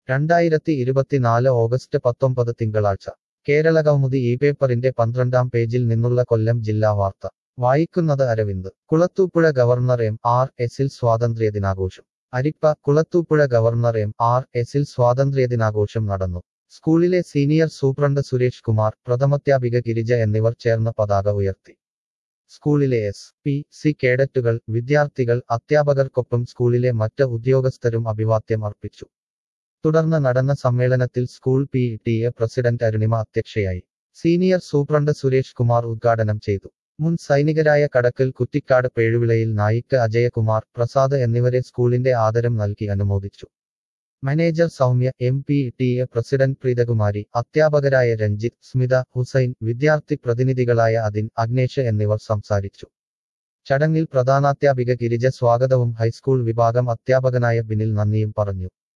രണ്ടായിരത്തി ഇരുപത്തിനാല് ഓഗസ്റ്റ് പത്തൊമ്പത് തിങ്കളാഴ്ച കേരളകൗമുദി ഈ പേപ്പറിന്റെ പന്ത്രണ്ടാം പേജിൽ നിന്നുള്ള കൊല്ലം ജില്ലാ വാർത്ത വായിക്കുന്നത് Aravind Kulathupuzha governor M R എസിൽ സ്വാതന്ത്ര്യദിനാഘോഷം അരിപ്പ കുളത്തൂപ്പുഴ ഗവർണർ എം ആർ എസിൽ സ്വാതന്ത്ര്യദിനാഘോഷം നടന്നു സ്കൂളിലെ സീനിയർ സൂപ്രണ്ട് സുരേഷ് കുമാർ പ്രഥമധ്യാപിക ഗിരിജ എന്നിവർ ചേർന്ന് പതാക ഉയർത്തി സ്കൂളിലെ എസ് പി സി കേഡറ്റുകൾ വിദ്യാർത്ഥികൾ അധ്യാപകർക്കൊപ്പം സ്കൂളിലെ മറ്റ് ഉദ്യോഗസ്ഥരും അഭിവാദ്യം അർപ്പിച്ചു തുടർന്ന് നടന്ന സമ്മേളനത്തിൽ school P T A president Arunima അധ്യക്ഷയായി സീനിയർ സൂപ്രണ്ട് സുരേഷ് കുമാർ ഉദ്ഘാടനം ചെയ്തു മുൻ സൈനികരായ കടക്കൽ കുറ്റിക്കാട് പേഴുവിളയിൽ നായിക്ക് അജയകുമാർ പ്രസാദ് എന്നിവരെ സ്കൂളിന്റെ ആദരം നൽകി അനുമോദിച്ചു manager Soumya M P T A president Preethakumari അധ്യാപകരായ രഞ്ജിത്ത് സ്മിത ഹുസൈൻ വിദ്യാർത്ഥി പ്രതിനിധികളായ അതിൻ അഗ്നേഷ് എന്നിവർ സംസാരിച്ചു ചടങ്ങിൽ പ്രധാനാധ്യാപിക ഗിരിജ സ്വാഗതവും ഹൈസ്കൂൾ വിഭാഗം അധ്യാപകനായ ബിനിൽ നന്ദിയും പറഞ്ഞു